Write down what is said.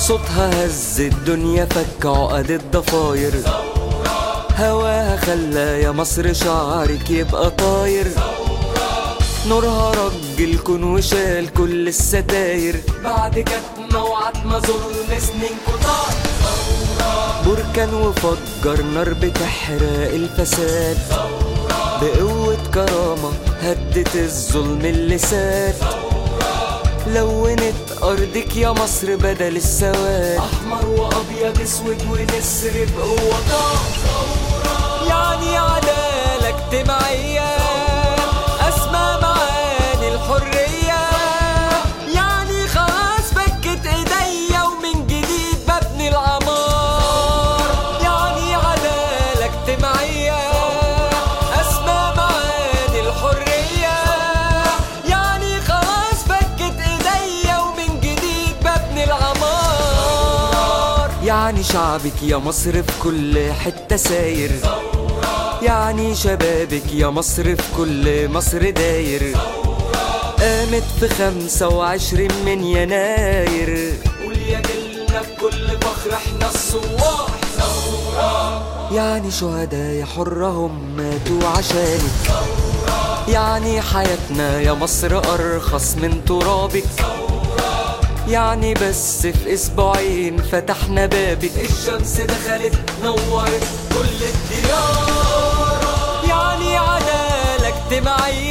صوتها هز الدنيا فك عقد الضفاير هواها خلى يا مصر شعرك يبقى طاير نورها رج الكون وشال كل الستاير بعد كتمة وعتمة ظلم سنين كتار بركان وفجر نار بتحرق الفساد بقوة كرامة هدت الظلم اللي ساد لونت أرضك يا مصر بدل السواد أحمر وأبيض أسود ونسر بقوة طار يعني عدالة اجتماعية أسمى معاني الحرية يعني خلاص فكت إيديا ومن جديد ببني العمار يعني عدالة اجتماعية أسمى معاني الحرية يعني خلاص فكت إيديا ومن جديد ببني العمار يعني شعبك يا مصر في كل حتة ساير يعني شبابك يا مصر في كل مصر داير قامت في خمسة وعشرين من يناير قول يا جيلنا بكل فخر احنا الصواح يعني شهداء يا حرة هم ماتوا عشانك يعني حياتنا يا مصر أرخص من ترابك يعني بس في اسبوعين فتحنا بابك الشمس دخلت نورت كل الديار يعني عدالة اجتماعية